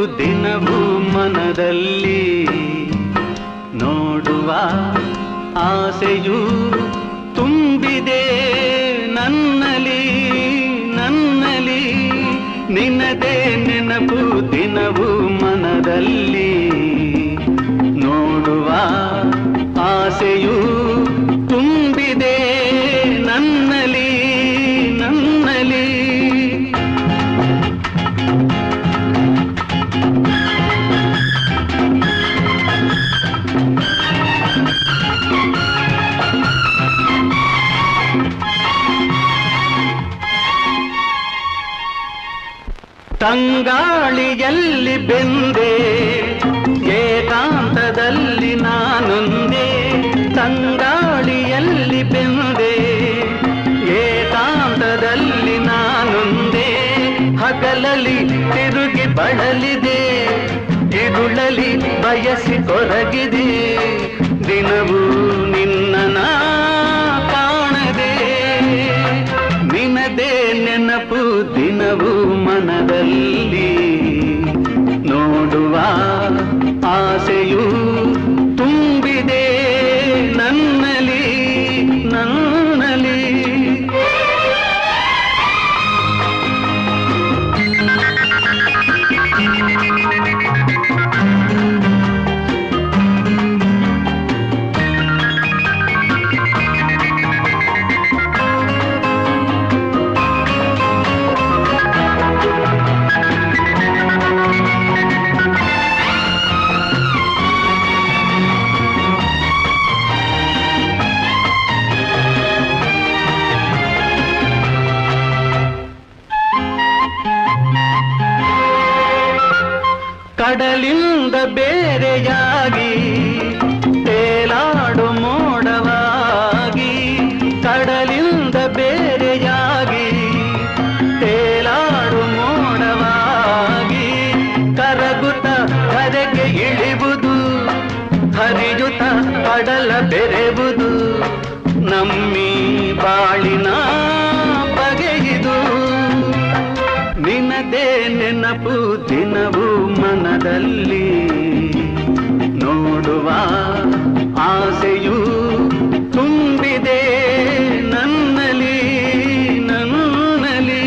ದಿನವೂ ಮನದಲ್ಲಿ ನೋಡುವ ಆಸೆಯು ತುಂಬಿದೆ ನನ್ನಲಿ ನನ್ನಲಿ ನಿನ್ನದೇ ನೆನಪು ದಿನವೂ ಮನದಲ್ಲಿ ನೋಡುವ ಆಸೆಯು ತುಂಬಿದೆ ನನ್ನಲಿ ನನ್ನಲಿ ತಂಗಾಳಿಯಲ್ಲಿ ಬೆಂದೆ ಏಕಾಂತದಲ್ಲಿ ನಾನೊಂದೇ ತಂಗಾಳಿಯಲ್ಲಿ ಬೆಂದೆ ಏಕಾಂತದಲ್ಲಿ ನಾನೊಂದೇ ಹಗಲಲ್ಲಿ ತಿರುಗಿ ಬಳಲಿದೆ ಇರುಳಲಿ ಬಯಸಿ ಕೊರಗಿದೆ ದಿನವೂ ನಿನ್ನ ನಾ ಕಾಣದೆ ನಿನದೇ ನೆನಪು ದಿನವೂ ಮನದಲ್ಲಿ ನೋಡುವ ಆಸೆಯು ತುಂಬಿದೆ ನನ್ನಲಿ ನನ್ನಲಿ ಕಡಲಿಂದ ಬೇರೆಯಾಗಿ ತೇಲಾಡು ಮೋಡವಾಗಿ ಕಡಲಿಂದ ಬೇರೆಯಾಗಿ ತೇಲಾಡು ಮೋಡವಾಗಿ ಕರಗುತ್ತ ಕರೆಗೆ ಇಳಿಬುದು ಹರಿಯುತ್ತ ಕಡಲ ಬೆರೆಬುದು ನಮ್ಮಿ ಬಾಳಿನ ಬಗೆಯಿದು ನಿನದೇ ನೆನಪು ದಿನವೂ ಮನದಲ್ಲಿ ನೋಡುವ